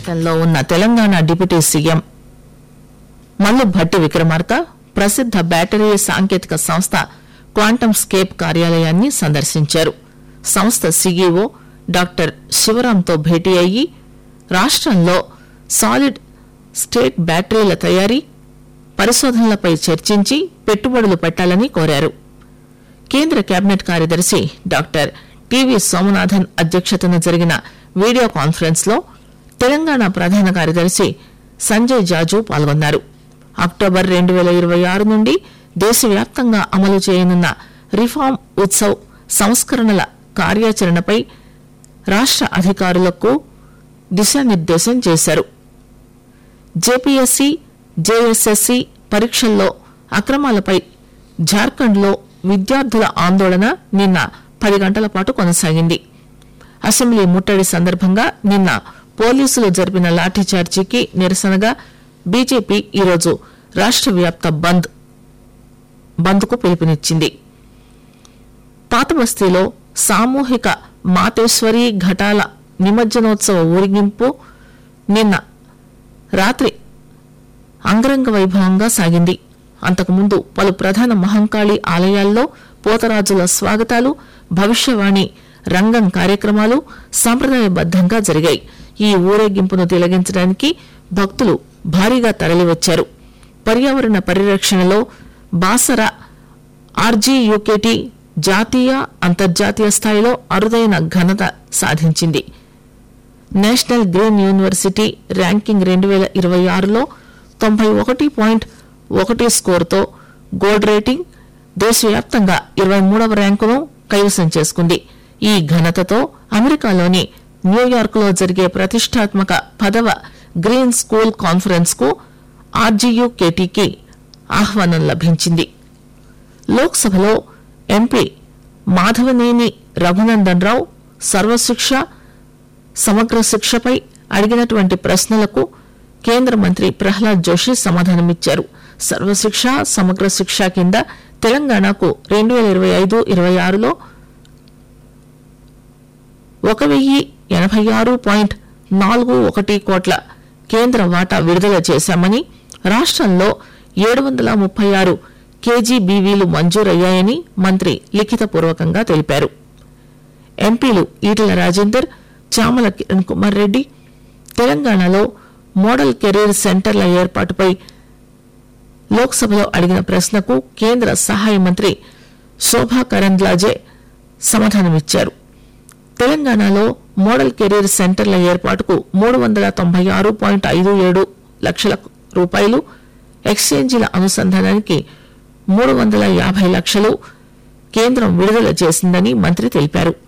పర్యటనలో ఉన్న Telangana deputy CM Mallu Bhatti Vikramarka ప్రసిద్ధ బ్యాటరీ సాంకేతిక సంస్థ క్వాంటమ్ స్కేప్ కార్యాలయాన్ని సందర్శించారు సంస్థ సీఈఓ డాక్టర్ శివరాంతో భేటీ అయ్యి రాష్టంలో సాలిడ్ స్టేట్ బ్యాటరీల తయారీ పరిశోధనలపై చర్చించి పెట్టుబడులు పెట్టాలని కోరారు కేంద్ర కేబినెట్ కార్యదర్శి డాక్టర్ టివి సోమనాథన్ అధ్యక్షతన జరిగిన వీడియో కాన్ఫరెన్స్ లో తెలంగాణ ప్రధాన కార్యదర్శి సంజయ్ జాజు పాల్గొన్నారు అక్టోబర్ రెండు వేల ఇరవై ఆరు నుండి దేశవ్యాప్తంగా అమలు చేయనున్న రిఫార్మ్ ఉత్సవ్ సంస్కరణల కార్యాచరణపై రాష్ట అధికారులకు దిశానిర్దేశం చేశారు జేపీఎస్సీ జేఎస్ఎస్సీ పరీక్షల్లో అక్రమాలపై జార్ఖండ్లో విద్యార్థుల ఆందోళన నిన్న పది గంటల పాటు కొనసాగింది అసెంబ్లీ ముట్టడి సందర్భంగా నిన్న పోలీసులు జరిపిన లాఠీచార్జీకి నిరసనగా బీజేపీ ఈరోజు రాష్ట వ్యాప్త బంద్ బంద్కు పిలుపునిచ్చింది పాతబస్తీలో సామూహిక మాతేశ్వరి ఘటాల నిమజ్జనోత్సవ ఊరేగింపు నిన్న రాత్రి అంగరంగ వైభవంగా సాగింది అంతకుముందు పలు ప్రధాన మహంకాళి ఆలయాల్లో పోతరాజుల స్వాగతాలు భవిష్యవాణి రంగం కార్యక్రమాలు సంప్రదాయబద్దంగా జరిగాయి ఈ ఊరేగింపును తిలగించడానికి భక్తులు భారీగా తరలివచ్చారు పర్యావరణ పరిరక్షణలో బాసర ఆర్జీయూకేటీ జాతీయ అంతర్జాతీయ స్థాయిలో అరుదైన ఘనత సాధించింది నేషనల్ గ్రీన్ యూనివర్సిటీ ర్యాంకింగ్ రెండు వేల ఇరవై ఆరులో తొంభై ఒకటి పాయింట్ ఒకటి స్కోర్తో గోల్డ్ రేటింగ్ దేశవ్యాప్తంగా ఇరవై మూడవ ర్యాంకును కైవసం చేసుకుంది ఈ ఘనతతో అమెరికాలోని న్యూయార్క్ లో జరిగే ప్రతిష్టాత్మక పదవ గ్రీన్ స్కూల్ కాన్ఫరెన్స్ కు ఆర్జీయూకేటీకి ఆహ్వానం లభించింది లోక్సభలో ఎంపీ మాధవనేని రఘునందన్ రావు సర్వశిక్ష సమగ్ర శిక్షపై అడిగినటువంటి ప్రశ్నలకు కేంద్ర మంత్రి ప్రహ్లాద్ జోషి సమాధానమిచ్చారు సర్వశిక్ష సమగ్ర శిక్ష కింద తెలంగాణకు రెండు వేల ఇరవై ఐదు ఇరవై ఆరులో ఒక వెయ్యి ఎనభై ఆరు పాయింట్ నాలుగు ఒకటి కోట్ల కేంద్ర వాటా విడుదల చేశామని రాష్టంలో ఏడు వందల ముప్పై ఆరు కేజీబీవీలు మంజూరయ్యాయని మంత్రి లిఖితపూర్వకంగా తెలిపారు ఎంపీలు ఈటెల రాజేందర్ చామల కిరణ్ కుమార్ రెడ్డి తెలంగాణలో మోడల్ కెరీర్ సెంటర్ల ఏర్పాటుపై లోక్సభలో అడిగిన ప్రశ్నకు కేంద్ర సహాయ మంత్రి శోభా కరంద్లాజే సమాధానమిచ్చారు తెలంగాణలో మోడల్ కెరీర్ సెంటర్ల ఏర్పాటుకు మూడు వందల తొంభై ఆరు పాయింట్ ఐదు ఏడు లక్షల రూపాయలు ఎక్స్చేంజీల అనుసంధానానికి మూడు వందల యాభై లక్షలు కేంద్రం విడుదల చేసిందని మంత్రి తెలిపారు